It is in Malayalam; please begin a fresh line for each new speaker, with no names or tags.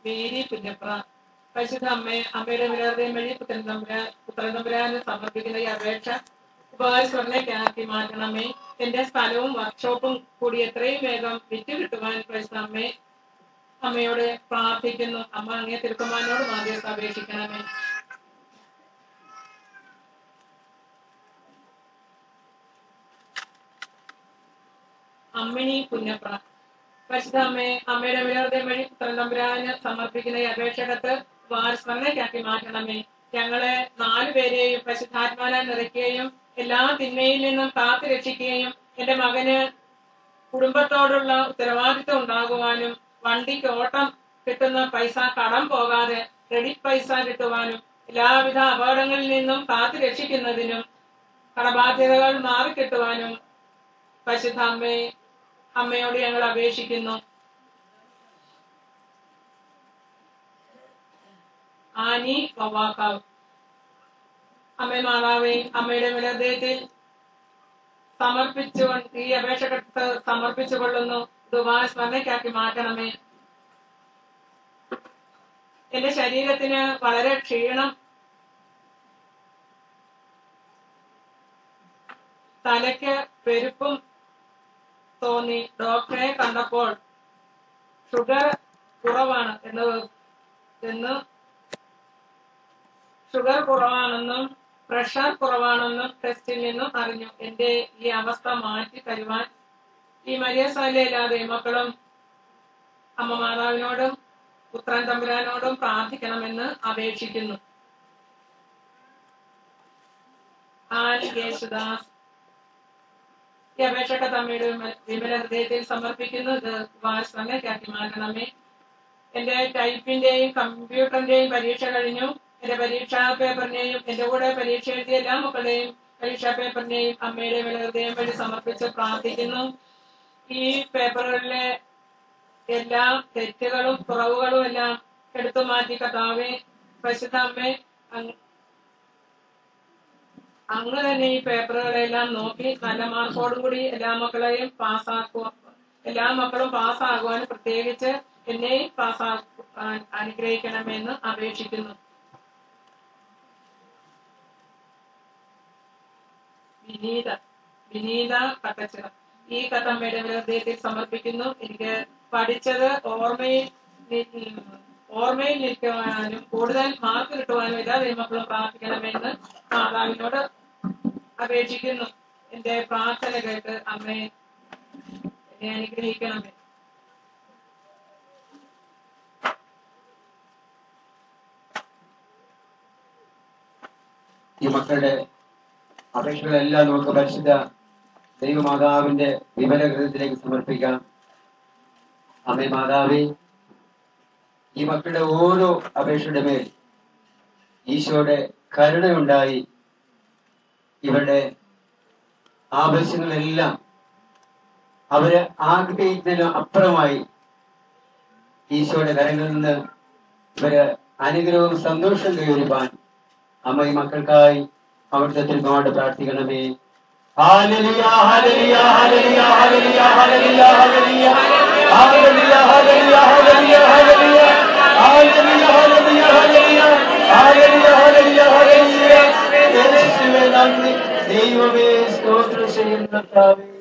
മേരി പുന്നപ്ര പരിശുദ്ധ അമ്മയെ അമ്മയുടെ വിലഹൃദയം വഴി പുത്രൻ തമ്പുരാൻ പുത്രൻ തമ്പുരാന് സമർപ്പിക്കുന്ന ഈ അപേക്ഷ ഉപകാരസ്വരലേക്കാക്കി മാറ്റണമേ എന്റെ സ്ഥലവും വർക്ക്ഷോപ്പും കൂടി എത്രയും വേഗം വിറ്റ് കിട്ടുവാൻ പരിശുദ്ധ അമ്മയെ അമ്മയോട് പ്രാർത്ഥിക്കുന്നു അമ്മ അങ്ങേ തിരുക്കുമാനോട് മാധ്യസ്ഥ അപേക്ഷിക്കണമേ അമ്മിണി കുഞ്ഞപ്ര പരിശുദ്ധ അമ്മയെ അമ്മയുടെ വിരോധം വഴി പുത്രൻ തമ്പുരാന് സമർപ്പിക്കുന്ന ഈ അപേക്ഷകത്ത് വാരസ്മരണയ്ക്കാക്കി മാറ്റണമേ ഞങ്ങളെ നാലുപേരെയും പരിശുദ്ധാത്മാനാൽ നിറയ്ക്കുകയും എല്ലാ തിന്മയിൽ നിന്നും കാത്തു രക്ഷിക്കുകയും എന്റെ മകന് കുടുംബത്തോടുള്ള ഉത്തരവാദിത്വം ഉണ്ടാകുവാനും വണ്ടിക്ക് ഓട്ടം കിട്ടുന്ന പൈസ കടം പോകാതെ ക്രെഡിറ്റ് പൈസ കിട്ടുവാനും എല്ലാവിധ അപകടങ്ങളിൽ നിന്നും കാത്തു രക്ഷിക്കുന്നതിനും കടബാധ്യതകൾ മാറിക്കിട്ടുവാനും പരിശുദ്ധ അമ്മയെ അമ്മയോട് ഞങ്ങൾ അപേക്ഷിക്കുന്നു ആനി വവാക്കാവ് അമ്മ മാതാവേ അമ്മയുടെ വിലദ്ദേഹത്തിൽ സമർപ്പിച്ചു ഈ അപേക്ഷകത്ത് സമർപ്പിച്ചു കൊള്ളുന്നു ദുബാ സ്മരണയ്ക്കാക്കി മാറ്റണമേ എന്റെ ശരീരത്തിന് വളരെ ക്ഷീണം തലയ്ക്ക് പെരുപ്പും തോന്നി ഡോക്ടറെ കണ്ടപ്പോൾ ഷുഗർ കുറവാണ് എന്ന് എന്ന് ഷുഗർ കുറവാണെന്നും പ്രഷർ കുറവാണെന്നും ടെസ്റ്റിൽ നിന്നും അറിഞ്ഞു എന്റെ ഈ അവസ്ഥ മാറ്റി തരുവാൻ ഈ മരിയസാലയില്ലാതെ മക്കളും അമ്മ മാതാവിനോടും പുത്രൻ തമ്പുരാനോടും പ്രാർത്ഥിക്കണമെന്ന് അപേക്ഷിക്കുന്നു ആൻ യേശുദാസ് ഈ അപേക്ഷക തമ്മയുടെ വിമല ഹൃദയത്തിൽ സമർപ്പിക്കുന്നു ഇത് വാസ്തവയ്ക്കാക്കി മാറ്റണമേ എന്റെ ടൈപ്പിന്റെയും കമ്പ്യൂട്ടറിന്റെയും പരീക്ഷ കഴിഞ്ഞു എന്റെ പരീക്ഷാ പേപ്പറിനെയും എന്റെ കൂടെ പരീക്ഷ എഴുതിയ എല്ലാ മക്കളുടെയും പരീക്ഷാ പേപ്പറിനെയും അമ്മയുടെ വില ഹൃദയം വഴി സമർപ്പിച്ച് പ്രാർത്ഥിക്കുന്നു ഈ പേപ്പറുകളിലെ എല്ലാ തെറ്റുകളും കുറവുകളും എല്ലാം എടുത്തു മാറ്റി കഥാവെ പരിശുദ്ധ അമ്മേ അങ്ങ് അങ്ങ് തന്നെ ഈ പേപ്പറുകളെല്ലാം നോക്കി നല്ല മാർക്കോടും കൂടി എല്ലാ മക്കളെയും പാസ്സാക്കുക എല്ലാ മക്കളും പാസ്സാകുവാൻ പ്രത്യേകിച്ച് എന്നെയും പാസ്സാക്കാൻ അനുഗ്രഹിക്കണമെന്ന് അപേക്ഷിക്കുന്നു വിനീത വിനീത കട്ടച്ചിറ ഈ കഥ അമ്മയുടെ ഹൃദയത്തിൽ സമർപ്പിക്കുന്നു എനിക്ക് പഠിച്ചത് ഓർമ്മയിൽ നി- ഓർമ്മയിൽ നിൽക്കുവാനും കൂടുതൽ മാർക്ക് കിട്ടുവാനും എല്ലാ ദൈവമക്കളും പ്രാർത്ഥിക്കണമെന്ന് മാതാവിനോട് അപേക്ഷിക്കുന്നു എന്റെ പ്രാർത്ഥന കേട്ട് അമ്മയെ എന്നെ അനുഗ്രഹിക്കണമേ
ഈ മക്കളുടെ അപേക്ഷകളെല്ലാം നമുക്ക് പരിശുദ്ധ ദൈവമാതാവിന്റെ വിമല ഹൃദയത്തിലേക്ക് സമർപ്പിക്കാം അമ്മേ മാതാവേ ഈ മക്കളുടെ ഓരോ അപേക്ഷയുടെ മേൽ ഈശോയുടെ കരുണയുണ്ടായി ഇവരുടെ ആവശ്യങ്ങളെല്ലാം അവര് ആഗ്രഹിക്കുന്നതിന് അപ്പുറമായി ഈശോയുടെ കരങ്ങളിൽ നിന്ന് ഇവര് അനുഗ്രഹവും സന്തോഷവും കൈവരിപ്പാൻ അമ്മ ഈ മക്കൾക്കായി അവിടുത്തെ തിരുമാട് പ്രാർത്ഥിക്കണമേ ഹാലലിയ ഹാലലിയ ഹാലലിയ ഹാലലിയ ഹാലലിയ ഹാലലിയ ഹാലലിയ ഹാലലിയ ഹാലലിയ ഹാലലിയ ഹാലലിയ ഹാലലിയ ഹാലലിയ ഹാലലിയ ഹാലലിയ ഹാലലിയ യേശുവേ നന്ദി ദൈവമേ സ്തോത്രം ചെയ്യുന്ന കർത്താവേ